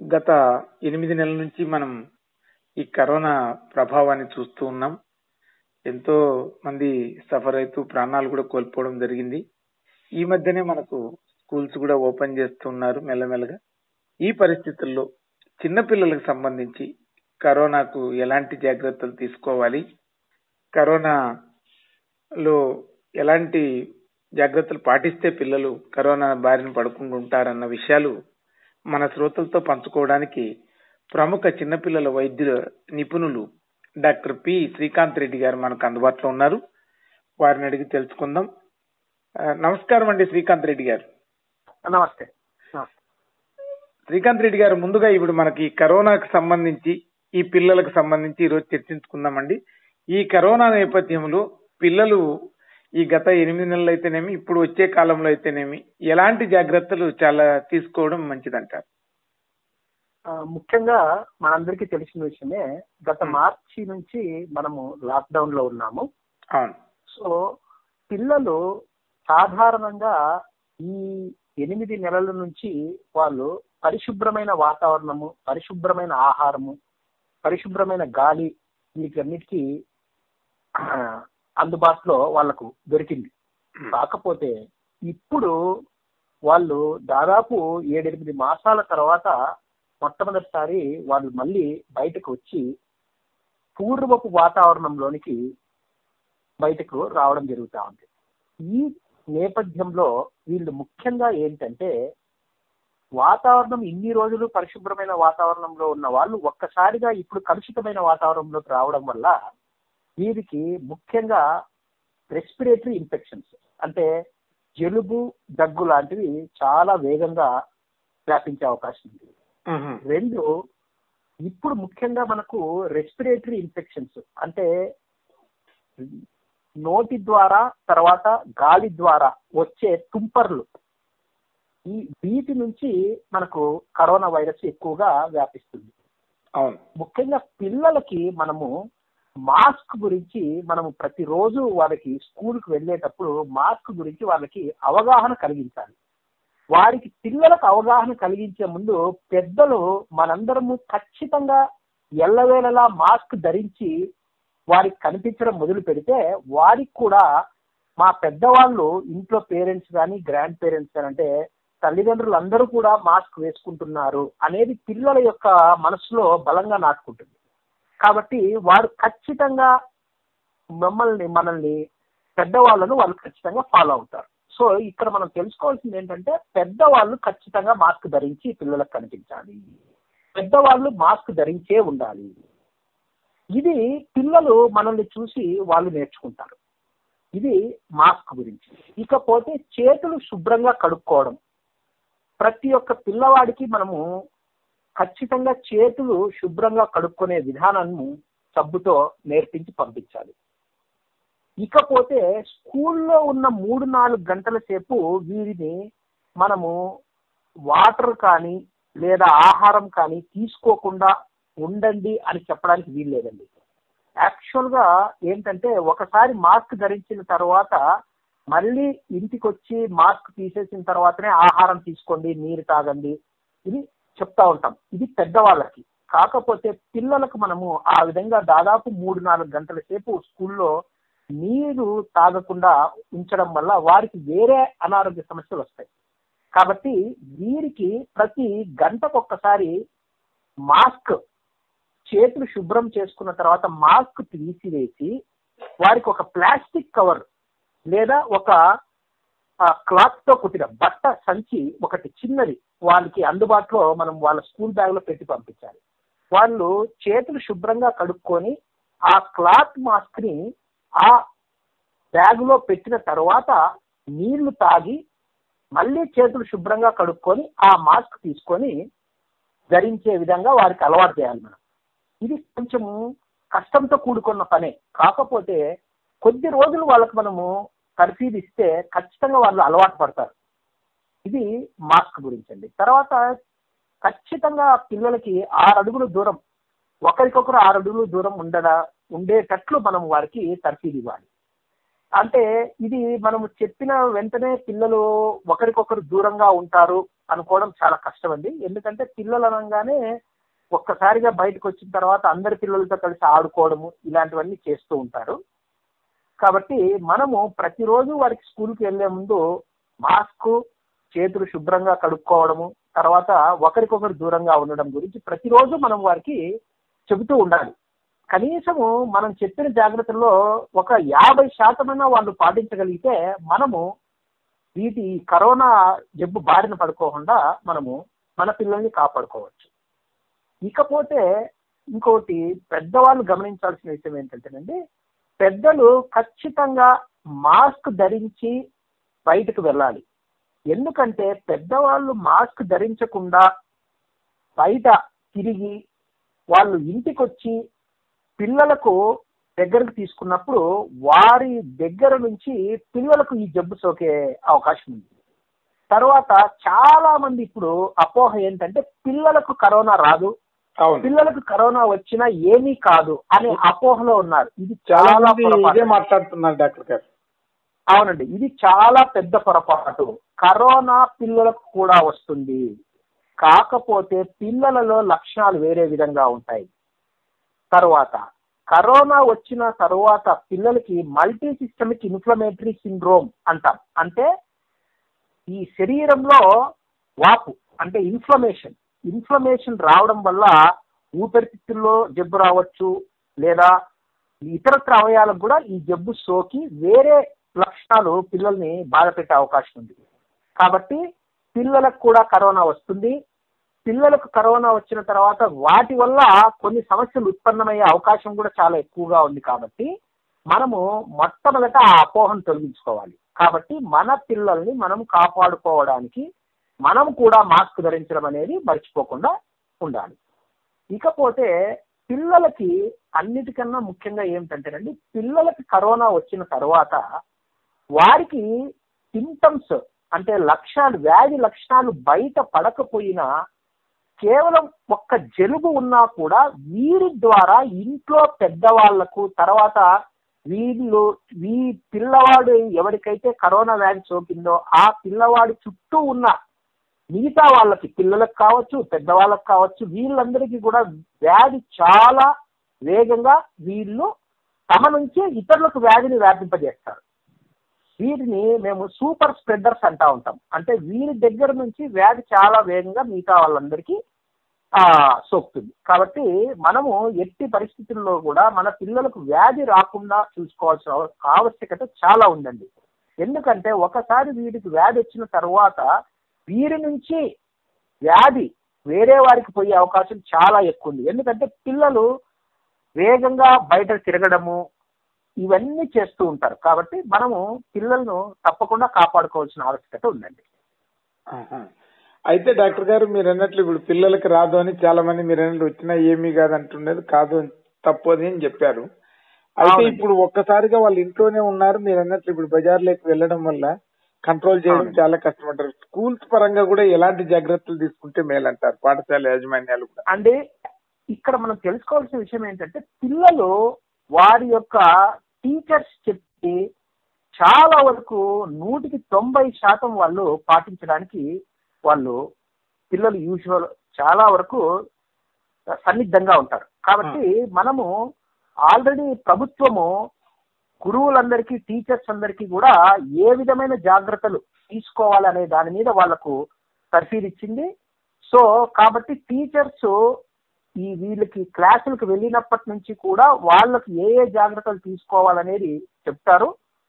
గత ఎనిమిది నెలల నుంచి మనం ఈ కరోనా ప్రభావాన్ని చూస్తూ ఉన్నాం ఎంతో మంది సఫర్ అవుతూ ప్రాణాలు కూడా కోల్పోవడం జరిగింది ఈ మధ్యనే మనకు స్కూల్స్ కూడా ఓపెన్ చేస్తున్నారు మెల్లమెల్లగా ఈ పరిస్థితుల్లో చిన్న పిల్లలకు సంబంధించి కరోనాకు ఎలాంటి జాగ్రత్తలు తీసుకోవాలి కరోనాలో ఎలాంటి జాగ్రత్తలు పాటిస్తే పిల్లలు కరోనా బారిన పడకుండా ఉంటారన్న విషయాలు మన శ్రోతలతో పంచుకోవడానికి ప్రముఖ చిన్నపిల్లల వైద్యుల నిపుణులు డాక్టర్ పి శ్రీకాంత్ రెడ్డి గారు మనకు అందుబాటులో ఉన్నారు వారిని అడిగి తెలుసుకుందాం ఆ, నమస్కారం అండి శ్రీకాంత్ రెడ్డి గారు నమస్తే నమస్తే శ్రీకాంత్ రెడ్డి గారు ముందుగా ఇప్పుడు మనకి కరోనాకు సంబంధించి ఈ పిల్లలకు సంబంధించి ఈరోజు చర్చించుకుందామండి ఈ కరోనా నేపథ్యంలో పిల్లలు ఈ గత ఎనిమిది నెలలు అయితేనేమి ఇప్పుడు వచ్చే కాలంలో అయితేనేమి ఎలాంటి జాగ్రత్తలు చాలా తీసుకోవడం మంచిదంటారు ఆ, ముఖ్యంగా మనందరికీ తెలిసిన విషయమే గత Hmm. మార్చి నుంచి మనము లాక్డౌన్ లో ఉన్నాము అవును సో పిల్లలు సాధారణంగా ఈ ఎనిమిది నెలల నుంచి వాళ్ళు పరిశుభ్రమైన వాతావరణము పరిశుభ్రమైన ఆహారము పరిశుభ్రమైన గాలి వీటన్నిటికీ ఆ, అందుబాటులో వాళ్ళకు దొరికింది కాకపోతే ఇప్పుడు వాళ్ళు దాదాపు ఏడెనిమిది మాసాల తర్వాత మొట్టమొదటిసారి వాళ్ళు మళ్ళీ బయటకు వచ్చి పూర్వపు వాతావరణంలోనికి బయటకు రావడం జరుగుతా ఉంది ఈ నేపథ్యంలో వీళ్ళు ముఖ్యంగా ఏంటంటే వాతావరణం ఇన్ని రోజులు పరిశుభ్రమైన వాతావరణంలో ఉన్న వాళ్ళు ఒక్కసారిగా ఇప్పుడు కలుషితమైన వాతావరణంలోకి రావడం వల్ల వీరికి ముఖ్యంగా రెస్పిరేటరీ ఇన్ఫెక్షన్స్ అంటే జలుబు దగ్గు లాంటివి చాలా వేగంగా వ్యాపించే అవకాశం ఉంది మ్మ్. రెండు ఇప్పుడు ముఖ్యంగా మనకు రెస్పిరేటరీ ఇన్ఫెక్షన్స్ అంటే నోటి ద్వారా తర్వాత గాలి ద్వారా వచ్చే తుంపర్లు ఈ వీటి నుంచి మనకు కరోనా వైరస్ ఎక్కువగా వ్యాపిస్తుంది అవును ముఖ్యంగా పిల్లలకి మనము మాస్క్ గురించి మనము ప్రతిరోజు వాళ్ళకి స్కూల్కి వెళ్ళేటప్పుడు మాస్క్ గురించి వాళ్ళకి అవగాహన కలిగించాలి వారికి పిల్లలకు అవగాహన కలిగించే ముందు పెద్దలు మనందరము ఖచ్చితంగా ఎల్లవేళలా మాస్క్ ధరించి వారికి కనిపించడం మొదలు పెడితే వారికి కూడా మా పెద్దవాళ్ళు ఇంట్లో పేరెంట్స్ కానీ గ్రాండ్ పేరెంట్స్ కానీ అంటే తల్లిదండ్రులు అందరూ కూడా మాస్క్ వేసుకుంటున్నారు అనేది పిల్లల యొక్క మనసులో బలంగా నాటుకుంటుంది కాబట్టి వారు ఖచ్చితంగా మమ్మల్ని మనల్ని పెద్దవాళ్ళను వాళ్ళు ఖచ్చితంగా ఫాలో అవుతారు సో ఇక్కడ మనం తెలుసుకోవాల్సింది ఏంటంటే పెద్దవాళ్ళు ఖచ్చితంగా మాస్క్ ధరించి పిల్లలకు కనిపించాలి పెద్దవాళ్ళు మాస్క్ ధరించే ఉండాలి ఇది పిల్లలు మనల్ని చూసి వాళ్ళు నేర్చుకుంటారు ఇది మాస్క్ గురించి ఇకపోతే చేతులు శుభ్రంగా కడుక్కోవడం ప్రతి ఒక్క పిల్లవాడికి మనము ఖచ్చితంగా చేతులు శుభ్రంగా కడుక్కునే విధానాన్ని సబ్బుతో నేర్పించి పంపించాలి ఇకపోతే స్కూల్లో ఉన్న మూడు నాలుగు గంటల సేపు వీరిని మనము వాటర్ కానీ లేదా ఆహారం కానీ తీసుకోకుండా ఉండండి అని చెప్పడానికి వీల్లేదండి యాక్చువల్ గా ఏంటంటే ఒకసారి మాస్క్ ధరించిన తర్వాత మళ్ళీ ఇంటికి వచ్చి మాస్క్ తీసేసిన తర్వాతనే ఆహారం తీసుకోండి నీరు తాగండి ఇది చెప్తా ఉంటాం ఇది పెద్దవాళ్ళకి కాకపోతే పిల్లలకు మనము ఆ విధంగా దాదాపు మూడు నాలుగు గంటల సేపు స్కూల్లో నీరు తాగకుండా ఉంచడం వల్ల వారికి వేరే అనారోగ్య సమస్యలు వస్తాయి కాబట్టి వీరికి ప్రతి గంటకొక్కసారి మాస్క్ చేతులు శుభ్రం చేసుకున్న తర్వాత మాస్క్ తీసివేసి వారికి ఒక ప్లాస్టిక్ కవర్ లేదా ఒక క్లాత్ తో కుట్టిన బట్ట సంచి ఒకటి చిన్నది వాళ్ళకి అందుబాటులో మనం వాళ్ళ స్కూల్ బ్యాగ్ లో పెట్టి పంపించాలి వాళ్ళు చేతులు శుభ్రంగా కడుక్కొని ఆ క్లాత్ మాస్క్ ని ఆ బ్యాగ్ లో పెట్టిన తర్వాత నీళ్లు తాగి మళ్ళీ చేతులు శుభ్రంగా కడుక్కొని ఆ మాస్క్ తీసుకొని ధరించే విధంగా వారికి అలవాటు చేయాలి మనం ఇది కొంచెము కష్టంతో కూడుకున్న పనే కాకపోతే కొద్ది రోజులు వాళ్ళకి మనము తర్ఫీదు ఇస్తే ఖచ్చితంగా వాళ్ళు అలవాటు పడతారు ఇది మాస్క్ గురించి అండి తర్వాత ఖచ్చితంగా పిల్లలకి ఆరు అడుగులు దూరం ఒకరికొకరు ఆరు అడుగులు దూరం ఉండడా ఉండేటట్లు మనం వారికి తర్ఫీదు ఇవ్వాలి అంటే ఇది మనము చెప్పిన వెంటనే పిల్లలు ఒకరికొకరు దూరంగా ఉంటారు అనుకోవడం చాలా కష్టం అండి ఎందుకంటే పిల్లలు అనగానే ఒక్కసారిగా బయటకు వచ్చిన తర్వాత అందరి పిల్లలతో కలిసి ఆడుకోవడము ఇలాంటివన్నీ చేస్తూ ఉంటారు కాబట్టి మనము ప్రతిరోజు వారికి స్కూల్కి వెళ్లే ముందు మాస్క్ చేతులు శుభ్రంగా కడుక్కోవడము తర్వాత ఒకరికొకరు దూరంగా ఉండడం గురించి ప్రతిరోజు మనం వారికి చెబుతూ ఉండాలి కనీసము మనం చెప్పిన జాగ్రత్తల్లో ఒక యాభై శాతమైనా వాళ్ళు పాటించగలిగితే మనము వీటి కరోనా జబ్బు బారిన పడుకోకుండా మనము మన పిల్లల్ని కాపాడుకోవచ్చు ఇకపోతే ఇంకోటి పెద్దవాళ్ళు గమనించాల్సిన విషయం ఏంటంటేనండి పెద్దలు ఖచ్చితంగా మాస్క్ ధరించి బయటకు వెళ్ళాలి ఎందుకంటే పెద్దవాళ్ళు మాస్క్ ధరించకుండా బయట తిరిగి వాళ్ళు ఇంటికి వచ్చి పిల్లలకు దగ్గరకు తీసుకున్నప్పుడు వారి దగ్గర నుంచి పిల్లలకు ఈ జబ్బు సోకే అవకాశం ఉంది తర్వాత చాలా మంది ఇప్పుడు అపోహ ఏంటంటే పిల్లలకు కరోనా రాదు అవును పిల్లలకు కరోనా వచ్చినా ఏమీ కాదు అనే అపోహలో ఉన్నారు ఇది చాలా చాలా మంది పొరపాటు. ఇదే మాట్లాడుతున్నారు డాక్టర్ గారు అవునండి ఇది చాలా పెద్ద పొరపాటు కరోనా పిల్లలకు కూడా వస్తుంది కాకపోతే పిల్లలలో లక్షణాలు వేరే విధంగా ఉంటాయి తర్వాత కరోనా వచ్చిన తరువాత పిల్లలకి మల్టీ సిస్టమిక్ ఇన్ఫ్లమేటరీ సిండ్రోమ్ అంటాం అంటే ఈ శరీరంలో వాపు అంటే ఇన్ఫ్లమేషన్ ఇన్ఫ్లమేషన్ రావడం వల్ల ఊపిరితిత్తుల్లో జబ్బు రావచ్చు లేదా ఇతరత్ర అవయాలకు కూడా ఈ జబ్బు సోకి వేరే లక్షణాలు పిల్లల్ని బాధ పెట్టే అవకాశం ఉంది కాబట్టి పిల్లలకు కూడా కరోనా వస్తుంది పిల్లలకు కరోనా వచ్చిన తర్వాత వాటి వల్ల కొన్ని సమస్యలు ఉత్పన్నమయ్యే అవకాశం కూడా చాలా ఎక్కువగా ఉంది కాబట్టి మనము మొట్టమొదట ఆ అపోహను తొలగించుకోవాలి కాబట్టి మన పిల్లల్ని మనం కాపాడుకోవడానికి మనం కూడా మాస్క్ ధరించడం అనేది మర్చిపోకుండా ఉండాలి ఇకపోతే పిల్లలకి అన్నిటికన్నా ముఖ్యంగా ఏమిటంటేనండి పిల్లలకి కరోనా వచ్చిన తర్వాత వారికి సింటమ్స్ అంటే లక్షణాలు వ్యాధి లక్షణాలు బయట పడకపోయినా కేవలం ఒక్క జలుబు ఉన్నా కూడా వీరి ద్వారా ఇంట్లో పెద్దవాళ్లకు తర్వాత వీళ్ళు ఈ పిల్లవాడు ఎవరికైతే కరోనా వ్యాధి సోకిందో ఆ పిల్లవాడి చుట్టూ ఉన్న మిగతా వాళ్ళకి పిల్లలకు కావచ్చు పెద్దవాళ్ళకి కావచ్చు వీళ్ళందరికీ కూడా వ్యాధి చాలా వేగంగా వీళ్ళు తమ నుంచి ఇతరులకు వ్యాధిని వ్యాపింపజేస్తారు వీటిని మేము సూపర్ స్ప్రెడర్స్ అంటా ఉంటాం అంటే వీరి దగ్గర నుంచి వ్యాధి చాలా వేగంగా మిగతా వాళ్ళందరికీ ఆ సోకుతుంది కాబట్టి మనము ఎట్టి పరిస్థితుల్లో కూడా మన పిల్లలకు వ్యాధి రాకుండా చూసుకోవాల్సిన ఆవ- ఆవశ్యకత చాలా ఉందండి ఎందుకంటే ఒకసారి వీడికి వ్యాధి వచ్చిన తర్వాత వీరి నుంచి వ్యాధి వేరే వారికి పోయే అవకాశం చాలా ఎక్కువ ఉంది ఎందుకంటే పిల్లలు వేగంగా బయట తిరగడము ఇవన్నీ చేస్తూ ఉంటారు కాబట్టి మనము పిల్లలను తప్పకుండా కాపాడుకోవాల్సిన ఆవశ్యకత ఉందండి ఆహా. అయితే డాక్టర్ గారు మీరు అన్నట్లు ఇప్పుడు పిల్లలకి రాదు అని చాలా మంది మీరు అన్నట్లు వచ్చినా ఏమీ కాదు అంటున్నది కాదు అని తప్పు అని అని చెప్పారు అయితే అవునండి. ఇప్పుడు ఒక్కసారిగా వాళ్ళు ఇంట్లోనే ఉన్నారు మీరు అన్నట్లు ఇప్పుడు బజార్లోకి వెళ్ళడం వల్ల కంట్రోల్ చేయడం అవునండి. చాలా కష్టమంటారు స్కూల్స్ పరంగా కూడా ఎలాంటి జాగ్రత్తలు తీసుకుంటే మేలంటారు పాఠశాల యాజమాన్యాలు కూడా అంటే ఇక్కడ మనం తెలుసుకోవాల్సిన విషయం ఏంటంటే పిల్లలు వారి యొక్క టీచర్స్ చెప్పి చాలా వరకు నూటికి తొంభై శాతం వాళ్ళు పాటించడానికి వాళ్ళు పిల్లలు యూజువల్ చాలా వరకు సన్నిద్ధంగా ఉంటారు కాబట్టి మనము ఆల్రెడీ ప్రభుత్వము గురువులందరికీ టీచర్స్ అందరికీ కూడా ఏ విధమైన జాగ్రత్తలు తీసుకోవాలనే దాని మీద వాళ్లకు తర్ఫీదు ఇచ్చింది సో కాబట్టి టీచర్స్ ఈ వీళ్ళకి క్లాసులకు వెళ్ళినప్పటి నుంచి కూడా వాళ్ళకు ఏ ఏ జాగ్రత్తలు తీసుకోవాలనేది చెప్తారు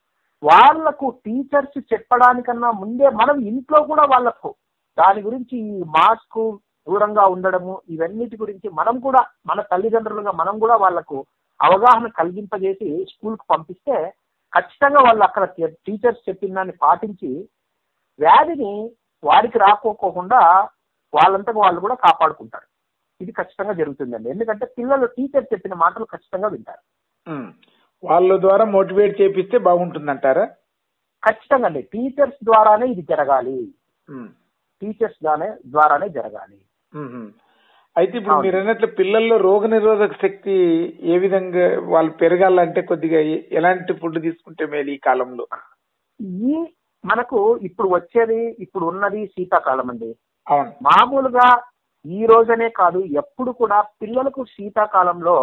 వాళ్లకు టీచర్స్ చెప్పడానికన్నా ముందే మనం ఇంట్లో కూడా వాళ్ళకు దాని గురించి ఈ మాస్క్ దూరంగా ఉండడము ఇవన్నిటి గురించి మనం కూడా మన తల్లిదండ్రులుగా మనం కూడా వాళ్ళకు అవగాహన కలిగింపజేసి స్కూల్ కు పంపిస్తే ఖచ్చితంగా వాళ్ళు అక్కడ టీచర్స్ చెప్పిన దాన్ని పాటించి వ్యాధిని వారికి రాకోకుండా వాళ్ళంతకు వాళ్ళు కూడా కాపాడుకుంటారు ఇది ఖచ్చితంగా జరుగుతుందండి ఎందుకంటే పిల్లలు టీచర్ చెప్పిన మాటలు ఖచ్చితంగా వింటారు ఉమ్. వాళ్ళ ద్వారా మోటివేట్ చేపిస్తే బాగుంటుందంటారా ఖచ్చితంగా అండి టీచర్స్ ద్వారానే ఇది జరగాలి ఉమ్. టీచర్స్ ద్వారానే ద్వారానే జరగాలి ఉమ్. అయితే ఇప్పుడు అవును. మీరు అన్నట్లు పిల్లల్లో రోగ నిరోధక శక్తి ఏ విధంగా వాళ్ళు పెరగాలంటే కొద్దిగా ఎ- ఎలాంటి ఫుడ్ తీసుకుంటే మేలు ఈ కాలంలో ఈ మనకు ఇప్పుడు వచ్చేది ఇప్పుడు ఉన్నది శీతాకాలం అండి అవును మామూలుగా ఈ రోజనే కాదు ఎప్పుడు కూడా పిల్లలకు శీతాకాలంలో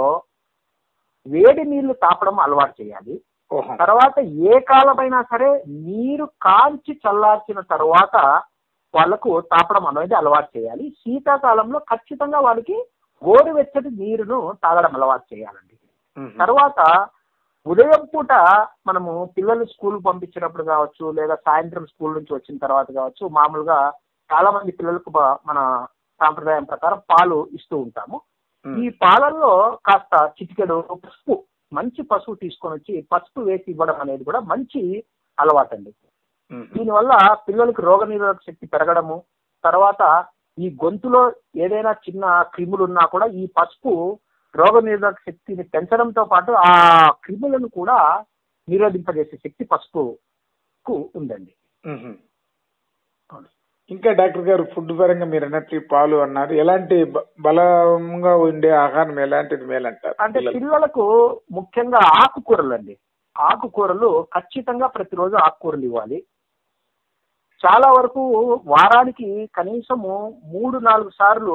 వేడి నీళ్లు తాపడం అలవాటు చేయాలి ఓహో తర్వాత ఏ కాలమైనా సరే నీరు కాంచి చల్లార్చిన తర్వాత వాళ్ళకు తాపడం అనేది అలవాటు చేయాలి శీతాకాలంలో ఖచ్చితంగా వాళ్ళకి గోరువెచ్చటి నీరును తాగడం అలవాటు చేయాలండి ఉహు. తర్వాత ఉదయం పూట మనము పిల్లలు స్కూల్ పంపించినప్పుడు కావచ్చు లేదా సాయంత్రం స్కూల్ నుంచి వచ్చిన తర్వాత కావచ్చు మామూలుగా చాలా మంది పిల్లలకు బ- మన సాంప్రదాయం ప్రకారం పాలు ఇస్తూ ఉంటాము ఉమ్. ఈ పాలల్లో కాస్త చిటికెడు పసుపు మంచి పసుపు తీసుకొని వచ్చి పసుపు వేసి ఇవ్వడం అనేది కూడా మంచి అలవాటండి ఉమ్. దీనివల్ల పిల్లలకు రోగనిరోధక శక్తి పెరగడము తర్వాత ఈ గొంతులో ఏదైనా చిన్న క్రిములు ఉన్నా కూడా ఈ పసుపు రోగనిరోధక శక్తిని పెంచడంతో పాటు ఆ క్రిములను కూడా నిరోధింపజేసే శక్తి పసుపుకు ఉందండి ఉహు. ఇంకా డాక్టర్ గారు ఫుడ్ పరంగా మీరు అన్నట్లు ఈ పాలు అన్నారు ఎలాంటి బ- బలంగా ఉండే ఆహారం ఎలాంటిది మేలంటారు అంటే పిల్లలకు? పిల్లలకు ముఖ్యంగా ఆకుకూరలు అండి ఆకుకూరలు ఖచ్చితంగా ప్రతిరోజు ఆకుకూరలు ఇవ్వాలి చాలా వరకు వారానికి కనీసము మూడు నాలుగు సార్లు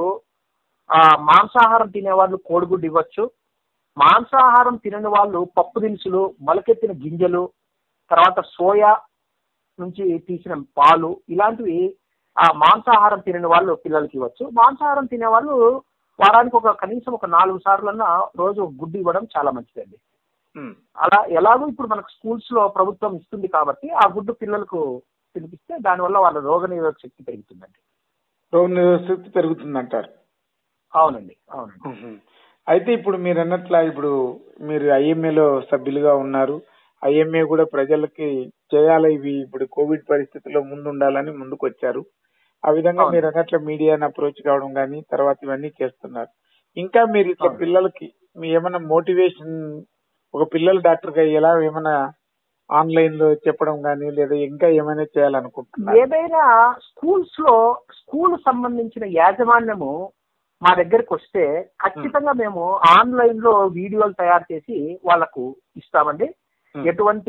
ఆ మాంసాహారం తినే వాళ్ళు కోడిగుడ్డు ఇవ్వచ్చు మాంసాహారం తినని వాళ్ళు పప్పు దినుసులు మొలకెత్తిన గింజలు తర్వాత సోయా నుంచి తీసిన పాలు ఇలాంటివి ఆ మాంసాహారం తినని వాళ్ళు పిల్లలకి ఇవ్వచ్చు మాంసాహారం తినే వాళ్ళు వారానికి ఒక కనీసం ఒక నాలుగు సార్లన్నా రోజు ఒక గుడ్డు ఇవ్వడం చాలా మంచిదండి ఉమ్. అలా ఎలాగో ఇప్పుడు మనకు స్కూల్స్ లో ప్రభుత్వం ఇస్తుంది కాబట్టి ఆ గుడ్డు పిల్లలకు తినిపిస్తే దానివల్ల వాళ్ళ రోగ నిరోధక శక్తి పెరుగుతుందండి రోగ నిరోధక పెరుగుతుందంటారు అవునండి అవునండి ఉహు. అయితే ఇప్పుడు మీరు అన్నట్ల ఇప్పుడు మీరు ఐఎంఏలో సభ్యులుగా ఉన్నారు ఐఎంఏ కూడా ప్రజలకి చేయాలి ఇవి ఇప్పుడు కోవిడ్ పరిస్థితుల్లో ముందు ఉండాలని ముందుకు వచ్చారు ఆ విధంగా అవును. మీరు అన్నట్ల మీడియాని అప్రోచ్ కావడం కానీ తర్వాత ఇవన్నీ చేస్తున్నారు ఇంకా మీరు ఇట్లా అవును. పిల్లలకి మీ ఏమైనా మోటివేషన్ ఒక పిల్లల డాక్టర్ గా ఎలా ఏమైనా ఆన్లైన్ లో చెప్పడం కానీ లేదా ఇంకా ఏమైనా చేయాలనుకుంటున్నారు ఏదైనా స్కూల్స్ లో స్కూల్ సంబంధించిన యాజమాన్యము మా దగ్గరికి వస్తే ఖచ్చితంగా మేము ఆన్లైన్ లో వీడియోలు తయారు చేసి వాళ్ళకు ఇస్తామండి ఎటువంటి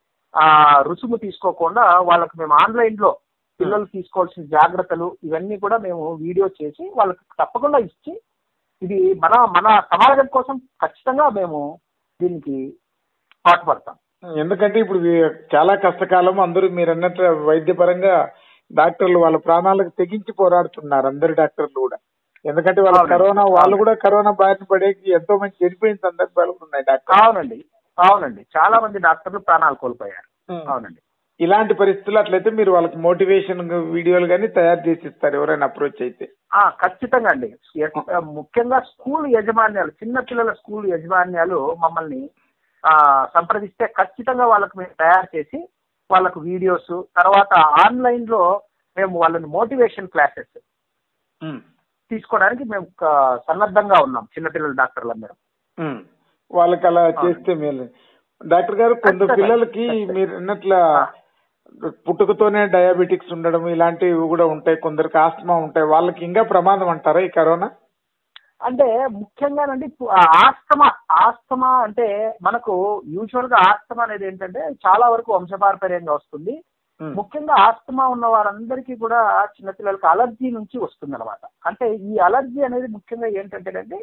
ఆ రుసుము తీసుకోకుండా వాళ్ళకు మేము ఆన్లైన్ లో పిల్లలు తీసుకోవాల్సిన జాగ్రత్తలు ఇవన్నీ కూడా మేము వీడియో చేసి వాళ్ళకి తప్పకుండా ఇచ్చి ఇది మన మన సమాజం కోసం ఖచ్చితంగా మేము దీనికి పాటుపడతాం ఎందుకంటే ఇప్పుడు వీ- చాలా కష్టకాలం అందరూ మీరు అన్నట్టు వైద్యపరంగా డాక్టర్లు వాళ్ళ ప్రాణాలకు తెగించి పోరాడుతున్నారు అందరు డాక్టర్లు కూడా ఎందుకంటే వాళ్ళ అవునండి. కరోనా వాళ్ళు అవును. కూడా కరోనా బారిన పడేకి ఎంతో మంది చనిపోయిన సందర్భాలు కూడా ఉన్నాయి డాక్టర్ అవునండి అవునండి చాలా మంది డాక్టర్లు ప్రాణాలు కోల్పోయారు అవునండి ఇలాంటి పరిస్థితులు అట్లయితే మీరు వాళ్ళకి మోటివేషన్ వీడియోలు కానీ తయారు చేసి ఇస్తారు ఎవరైనా అప్రోచ్ అయితే ఆ ఖచ్చితంగా అండి ఎస్- ముఖ్యంగా స్కూల్ యజమాన్యాలు చిన్న పిల్లల స్కూల్ యజమాన్యాలు మమ్మల్ని ఆ సంప్రదిస్తే ఖచ్చితంగా వాళ్ళకి మేము తయారు చేసి వాళ్ళకు వీడియోస్ తర్వాత ఆన్లైన్ లో మేము వాళ్ళని మోటివేషన్ క్లాసెస్ ఉమ్. తీసుకోవడానికి మేము ఆ, సన్నద్ధంగా ఉన్నాం చిన్నపిల్లల డాక్టర్లందరం ఉమ్. వాళ్ళకి అలా చేస్తే మేలు డాక్టర్ గారు కొంత ఖచ్చితంగా. పిల్లలకి ఖచ్చితంగా. మీరు అన్నట్ల ఆ. పుట్టుకతోనే డయాబెటిక్స్ ఉండడం ఇలాంటివి కూడా ఉంటాయి కొందరికి ఆస్తమా ఉంటాయి వాళ్ళకి ఇంకా ప్రమాదం అంటారా ఈ కరోనా అంటే ముఖ్యంగానండి పు- ఆ ఆస్తమా ఆస్తమా అంటే మనకు యూజువల్ గా ఆస్తమా అనేది ఏంటంటే చాలా వరకు వంశపారపర్యంగా వస్తుంది ఉమ్. ముఖ్యంగా ఆస్తమా ఉన్న వారందరికీ కూడా చిన్నపిల్లలకి అలర్జీ నుంచి వస్తుంది అనమాట అంటే ఈ అలర్జీ అనేది ముఖ్యంగా ఏంటంటేనండి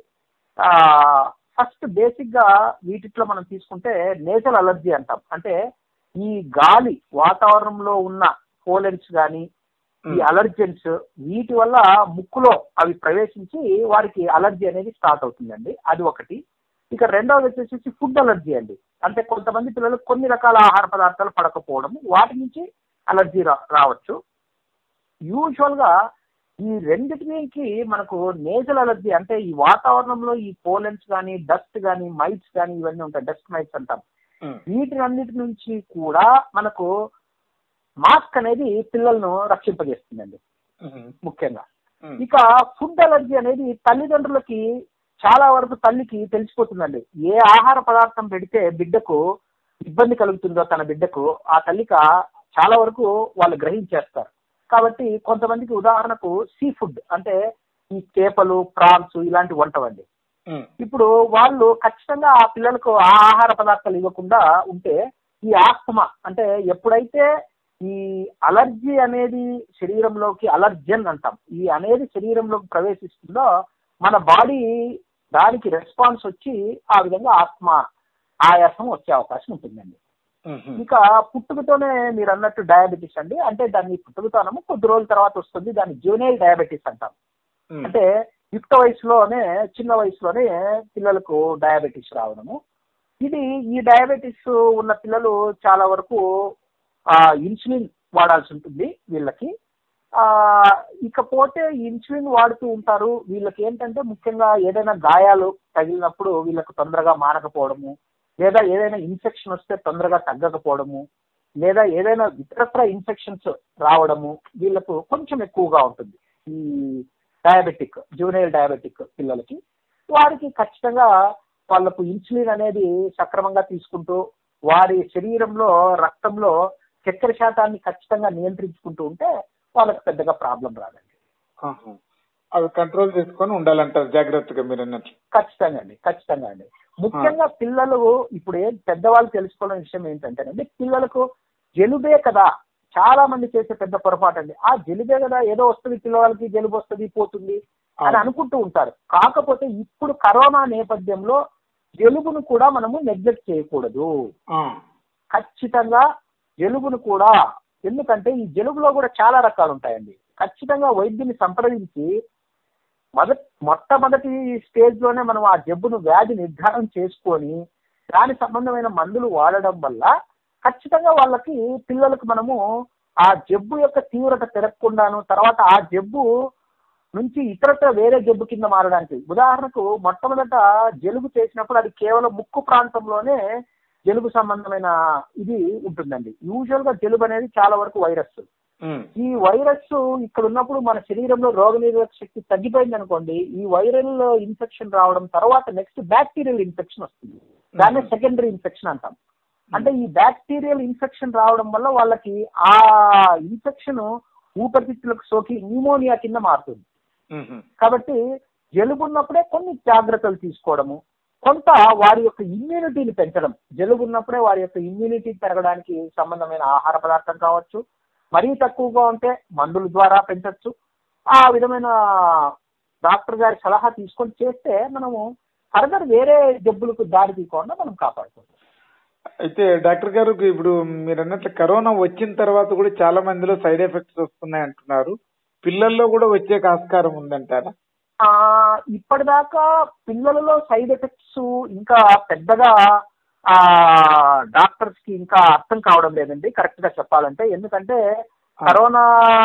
ఫస్ట్ బేసిక్ గా వీటిలో మనం తీసుకుంటే నేచర్ అలర్జీ అంటాం అంటే ఈ గాలి వాతావరణంలో ఉన్న పోలెన్స్ కానీ ఈ అలర్జెన్స్ వీటి వల్ల ముక్కులో అవి ప్రవేశించి వారికి అలర్జీ అనేది స్టార్ట్ అవుతుందండి అది ఒకటి ఇక రెండవది వచ్చేసి ఫుడ్ అలర్జీ అండి అంటే కొంతమంది పిల్లలకు కొన్ని రకాల ఆహార పదార్థాలు పడకపోవడం వాటి నుంచి అలర్జీ రా రావచ్చు యూజువల్ గా ఈ రెండిటికి మనకు నేజల్ అలర్జీ అంటే ఈ వాతావరణంలో ఈ పోలెన్స్ కానీ డస్ట్ కానీ మైట్స్ కానీ ఇవన్నీ ఉంటాయి డస్ట్ మైట్స్ అంటాం ఉమ్. వీటినన్నిటి నుంచి కూడా మనకు మాస్క్ అనేది పిల్లలను రక్షింపజేస్తుందండి ఉమ్. ముఖ్యంగా ఉమ్. ఇక ఫుడ్ అలర్జీ అనేది తల్లిదండ్రులకి చాలా వరకు తల్లికి తెలిసిపోతుందండి ఏ ఆహార పదార్థం పెడితే బిడ్డకు ఇబ్బంది కలుగుతుందో తన బిడ్డకు ఆ తల్లిక చాలా వరకు వాళ్ళు గ్రహించేస్తారు కాబట్టి కొంతమందికి ఉదాహరణకు సీ ఫుడ్ అంటే ఈ చేపలు ప్రాన్స్ ఇలాంటి వంటవండి ఉమ్. ఇప్పుడు వాళ్ళు ఖచ్చితంగా ఆ పిల్లలకు ఆ ఆహార పదార్థాలు ఇవ్వకుండా ఉంటే ఈ ఆస్తమా అంటే ఎప్పుడైతే ఈ అలర్జీ అనేది శరీరంలోకి అలర్జన్ అంటాం ఈ అనేది శరీరంలోకి ప్రవేశిస్తుందో మన బాడీ దానికి రెస్పాన్స్ వచ్చి ఆ విధంగా ఆత్మ ఆయాసం వచ్చే అవకాశం ఉంటుందండి మ్మ్. ఇక పుట్టుకతోనే మీరు అన్నట్టు డయాబెటీస్ అండి అంటే దాన్ని పుట్టుకతోనము కొద్ది రోజుల తర్వాత వస్తుంది దాన్ని జూనియల్ డయాబెటీస్ అంటాం మ్మ్. అంటే యుక్త వయసులోనే చిన్న వయసులోనే పిల్లలకు డయాబెటీస్ రావడము ఇది ఈ డయాబెటీస్ ఉన్న పిల్లలు చాలా వరకు ఆ ఇన్సులిన్ వాడాల్సి ఉంటుంది వీళ్ళకి ఆ ఇకపోతే ఇన్సులిన్ వాడుతూ ఉంటారు వీళ్ళకి ఏంటంటే ముఖ్యంగా ఏదైనా గాయాలు తగిలినప్పుడు వీళ్ళకు తొందరగా మానకపోవడము లేదా ఏదైనా ఇన్ఫెక్షన్ వస్తే తొందరగా తగ్గకపోవడము లేదా ఏదైనా ఇతరత్ర ఇన్ఫెక్షన్స్ రావడము వీళ్ళకు కొంచెం ఎక్కువగా ఉంటుంది ఈ డయాబెటిక్ జూనియర్ డయాబెటిక్ పిల్లలకి వారికి ఖచ్చితంగా వాళ్ళకు ఇన్సులిన్ అనేది సక్రమంగా తీసుకుంటూ వారి శరీరంలో రక్తంలో చక్కెర శాతాన్ని ఖచ్చితంగా నియంత్రించుకుంటూ ఉంటే వాళ్ళకి పెద్దగా ప్రాబ్లం రాదండి ఆహా. అవి కంట్రోల్ చేసుకొని ఉండాలంటారు జాగ్రత్తగా మీరు అన్నట్లు ఖచ్చితంగా అండి ఖచ్చితంగా అండి ముఖ్యంగా పిల్లలు ఇప్పుడు ఏం పెద్దవాళ్ళు తెలుసుకోవాలని విషయం ఏంటంటేనండి పిల్లలకు జలుబే కదా చాలా మంది చేసే పెద్ద పొరపాటు అండి ఆ జలుబే కదా ఏదో వస్తుంది పిల్లవాళ్ళకి జలుబు వస్తుంది పోతుంది అని అనుకుంటూ ఉంటారు కాకపోతే ఇప్పుడు కరోనా నేపథ్యంలో జలుబును కూడా మనము నెగ్లెక్ట్ చేయకూడదు ఆ. ఖచ్చితంగా జలుబును కూడా ఎందుకంటే ఈ జలుబులో కూడా చాలా రకాలు ఉంటాయండి ఖచ్చితంగా వైద్యుని సంప్రదించి మొదటి మొట్టమొదటి స్టేజ్ లోనే మనం ఆ జబ్బును వ్యాధి నిర్ధారణ చేసుకొని దాని సంబంధమైన మందులు వాడడం వల్ల ఖచ్చితంగా వాళ్ళకి పిల్లలకు మనము ఆ జబ్బు యొక్క తీవ్రత పెరగకుండాను తర్వాత ఆ జబ్బు నుంచి ఇతరత్ర వేరే జబ్బు కింద మారడానికి ఉదాహరణకు మొట్టమొదట జలుబు చేసినప్పుడు అది కేవలం ముక్కు ప్రాంతంలోనే జలుబు సంబంధమైన ఇది ఉంటుందండి యూజువల్ గా జలుబు అనేది చాలా వరకు వైరస్ మ్మ్. ఈ వైరస్ ఇక్కడ ఉన్నప్పుడు మన శరీరంలో రోగనిరోధక శక్తి తగ్గిపోయింది అనుకోండి ఈ వైరల్ ఇన్ఫెక్షన్ రావడం తర్వాత నెక్స్ట్ బ్యాక్టీరియల్ ఇన్ఫెక్షన్ వస్తుంది దాన్నే సెకండరీ ఇన్ఫెక్షన్ అంటాం అంటే ఈ బ్యాక్టీరియల్ ఇన్ఫెక్షన్ రావడం వల్ల వాళ్ళకి ఆ ఇన్ఫెక్షన్ ఊపిరితిత్తులకు సోకి న్యూమోనియా కింద మారుతుంది మ్మ్. కాబట్టి జలుబు ఉన్నప్పుడే కొన్ని జాగ్రత్తలు తీసుకోవడము కొంత వారి యొక్క ఇమ్యూనిటీని పెంచడం జలుబు ఉన్నప్పుడే వారి యొక్క ఇమ్యూనిటీ పెరగడానికి సంబంధమైన ఆహార పదార్థం కావచ్చు మరీ తక్కువగా ఉంటే మందుల ద్వారా పెంచవచ్చు ఆ విధమైన డాక్టర్ గారి సలహా తీసుకొని చేస్తే మనము ఫర్దర్ వేరే జబ్బులకు దారి తీయకుండా మనం కాపాడుకోవచ్చు అయితే డాక్టర్ గారు ఇప్పుడు మీరు అన్నట్లు కరోనా వచ్చిన తర్వాత కూడా చాలా మందిలో సైడ్ ఎఫెక్ట్స్ వస్తున్నాయి అంటున్నారు పిల్లల్లో కూడా వచ్చే ఆస్కారం ఉందంటారా ఆ ఇప్పటిదాకా పిల్లలలో సైడ్ ఎఫెక్ట్స్ ఇంకా పెద్దగా ఆ డాక్టర్స్ కి ఇంకా అర్థం కావడం లేదండి కరెక్ట్ గా చెప్పాలంటే ఎందుకంటే కరోనా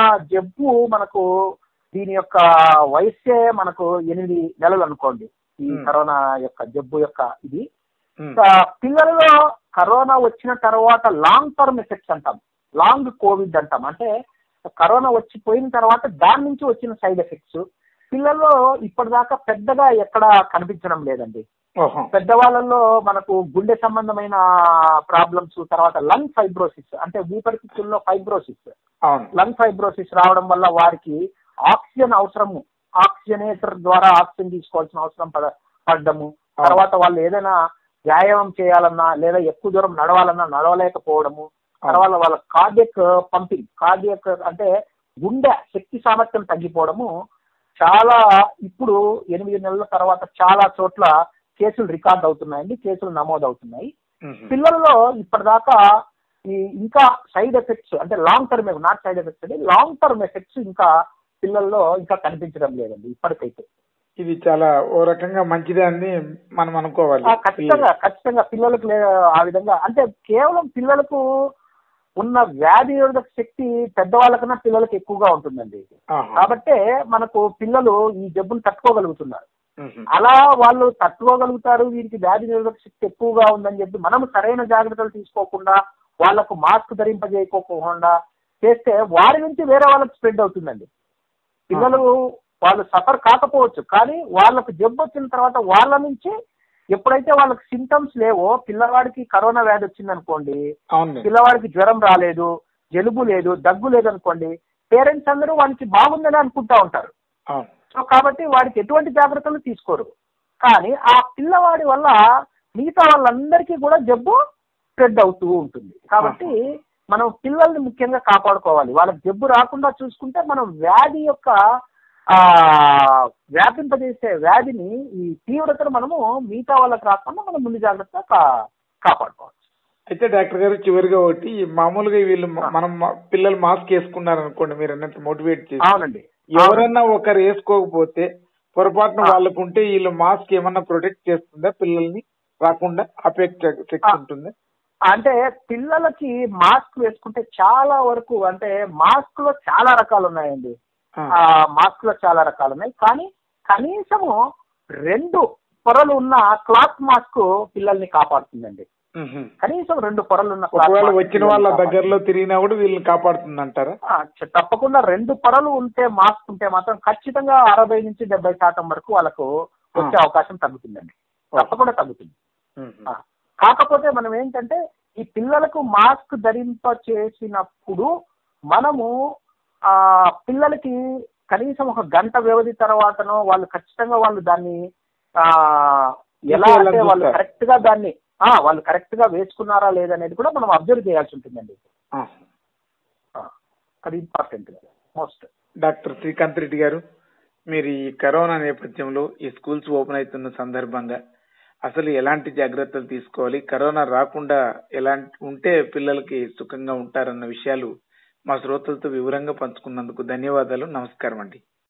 జబ్బు మనకు దీని యొక్క వయస్సే మనకు ఎనిమిది నెలలు అనుకోండి ఈ Hmm. కరోనా యొక్క జబ్బు యొక్క ఇది మ్మ్. ఇంకా పిల్లలలో కరోనా వచ్చిన తర్వాత లాంగ్ టర్మ్ ఎఫెక్ట్స్ అంటాం లాంగ్ కోవిడ్ అంటాం అంటే కరోనా వచ్చి పోయిన తర్వాత దాని నుంచి వచ్చిన సైడ్ ఎఫెక్ట్స్ పిల్లల్లో ఇప్పటిదాకా పెద్దగా ఎక్కడ కనిపించడం లేదండి ఓహో పెద్దవాళ్ళల్లో మనకు గుండె సంబంధమైన ప్రాబ్లమ్స్ తర్వాత లంగ్ ఫైబ్రోసిస్ అంటే ఊపిరితిత్తుల్లో ఫైబ్రోసిస్ అవును లంగ్ ఫైబ్రోసిస్ రావడం వల్ల వారికి ఆక్సిజన్ అవసరము ఆక్సిజనేటర్ ద్వారా ఆక్సిజన్ తీసుకోవాల్సిన అవసరం పడ పడ్డము తర్వాత వాళ్ళు ఏదైనా వ్యాయామం చేయాలన్నా లేదా ఎక్కువ దూరం నడవాలన్నా నడవలేకపోవడము తర్వాత వాళ్ళ కార్డియక్ పంపింగ్ కార్డియక్ అంటే గుండె శక్తి సామర్థ్యం తగ్గిపోవడము చాలా ఇప్పుడు ఎనిమిది నెలల తర్వాత చాలా చోట్ల కేసులు రికార్డ్ అవుతున్నాయండి కేసులు నమోదు అవుతున్నాయి మ్మ్. పిల్లల్లో ఇప్పటిదాకా ఈ ఇంకా సైడ్ ఎఫెక్ట్స్ అంటే long term not side effects అండి లాంగ్ టర్మ్ ఎఫెక్ట్స్ ఇంకా పిల్లల్లో ఇంకా కనిపించడం లేదండి ఇప్పటికైతే ఇది చాలా ఓ రకంగా మంచిదే అని మనం అనుకోవాలి ఆ, ఖచ్చితంగా ఖచ్చితంగా పిల్లలకు లే- ఆ విధంగా అంటే కేవలం పిల్లలకు ఉన్న వ్యాధి నిరోధక శక్తి పెద్దవాళ్ళకన్నా పిల్లలకు ఎక్కువగా ఉంటుందండి ఆహా. కాబట్టే మనకు పిల్లలు ఈ జబ్బును తట్టుకోగలుగుతున్నారు మ్మ్. అలా వాళ్ళు తట్టుకోగలుగుతారు వీరికి వ్యాధి నిరోధక శక్తి ఎక్కువగా ఉందని చెప్పి మనం సరైన జాగ్రత్తలు తీసుకోకుండా వాళ్లకు మాస్క్ ధరింపజేయకోకుండా చేస్తే వారి నుంచి వేరే వాళ్ళకి స్ప్రెడ్ అవుతుందండి పిల్లలు వాళ్ళు సఫర్ కాకపోవచ్చు కానీ వాళ్ళకు జబ్బు వచ్చిన తర్వాత వాళ్ళ నుంచి ఎప్పుడైతే వాళ్ళకి సింటమ్స్ లేవో పిల్లవాడికి కరోనా వ్యాధి వచ్చింది అనుకోండి అవునండి పిల్లవాడికి జ్వరం రాలేదు జలుబు లేదు దగ్గు లేదు అనుకోండి పేరెంట్స్ అందరూ వానికి బాగుందని అనుకుంటా ఉంటారు అవును సో కాబట్టి వాడికి ఎటువంటి జాగ్రత్తలు తీసుకోరు కానీ ఆ పిల్లవాడి వల్ల మిగతా వాళ్ళందరికీ కూడా జబ్బు స్ప్రెడ్ అవుతూ ఉంటుంది కాబట్టి మనం పిల్లల్ని ముఖ్యంగా కాపాడుకోవాలి వాళ్ళకి జబ్బు రాకుండా చూసుకుంటే మనం వ్యాధి యొక్క ఆ వ్యాపింపజేసే వ్యాధిని ఈ తీవ్రతను మనము మిగతా వాళ్ళకి రాకుండా మనం ముందు జాగ్రత్తగా కా- కాపాడుకోవచ్చు అయితే డాక్టర్ గారు చివరిగా ఒకటి మామూలుగా వీళ్ళు మ- మనం మ- పిల్లలు మాస్క్ వేసుకున్నారు అనుకోండి మీరు అన్నట్టు మోటివేట్ చేసి అవునండి ఎవరన్నా ఒకరు వేసుకోకపోతే పొరపాటున ఆ. వాళ్ళకు ఉంటే వీళ్ళు మాస్క్ ఏమన్నా ప్రొటెక్ట్ చేస్తుందా పిల్లల్ని రాకుండా ఆపే శక్తి ఆ. ఉంటుందా అంటే పిల్లలకి మాస్క్ వేసుకుంటే చాలా వరకు అంటే మాస్క్ లో చాలా రకాలు ఉన్నాయండి ఆ. ఆ మాస్క్ లో చాలా రకాలు ఉన్నాయి కానీ కనీసము రెండు పొరలు ఉన్న క్లాత్ మాస్క్ పిల్లల్ని కాపాడుతుందండి మ్హూ. కనీసం రెండు పొరలు ఉన్న cloth ఒకవేళ mask వచ్చిన పిల్లల్ని వాళ్ళ కాపాడుతుంది. దగ్గరలో తిరిగినా కూడా వీళ్ళని కాపాడుతుంది అంటారా ఆ, చ- తప్పకుండా రెండు పొరలు ఉంటే మాస్క్ ఉంటే మాత్రం ఖచ్చితంగా అరవై నుంచి డెబ్బై శాతం వరకు వాళ్ళకు వచ్చే ఆ. అవకాశం తగ్గుతుందండి తప్పకుండా తగ్గుతుంది ఆ, మ్మ్. కాకపోతే మనం ఏంటంటే ఈ పిల్లలకు మాస్క్ ధరింప చేసినప్పుడు మనము ఆ పిల్లలకి కనీసం ఒక గంట వ్యవధి తర్వాతనో వాళ్ళు ఖచ్చితంగా వాళ్ళు దాన్ని ఆ ఎలా తీసేయాలని అంటే వాళ్ళు చూస్తారు. కరెక్ట్ గా దాన్ని ఆ వాళ్ళు కరెక్ట్ గా వేసుకున్నారా లేదనేది కూడా మనం అబ్జర్వ్ చేయాల్సి ఉంటుందండి ఆ. ఆ, అది important most doctor Srikanth Reddy garu మీరు ఈ కరోనా నేపథ్యంలో ఈ స్కూల్స్ ఓపెన్ అవుతున్న సందర్భంగా అసలు ఎలాంటి జాగ్రత్తలు తీసుకోవాలి కరోనా రాకుండా ఎలాంటి ఉంటే పిల్లలకి సుఖంగా ఉంటారన్న విషయాలు మా శ్రోతలతో వివరంగా పంచుకున్నందుకు ధన్యవాదాలు నమస్కారం అండి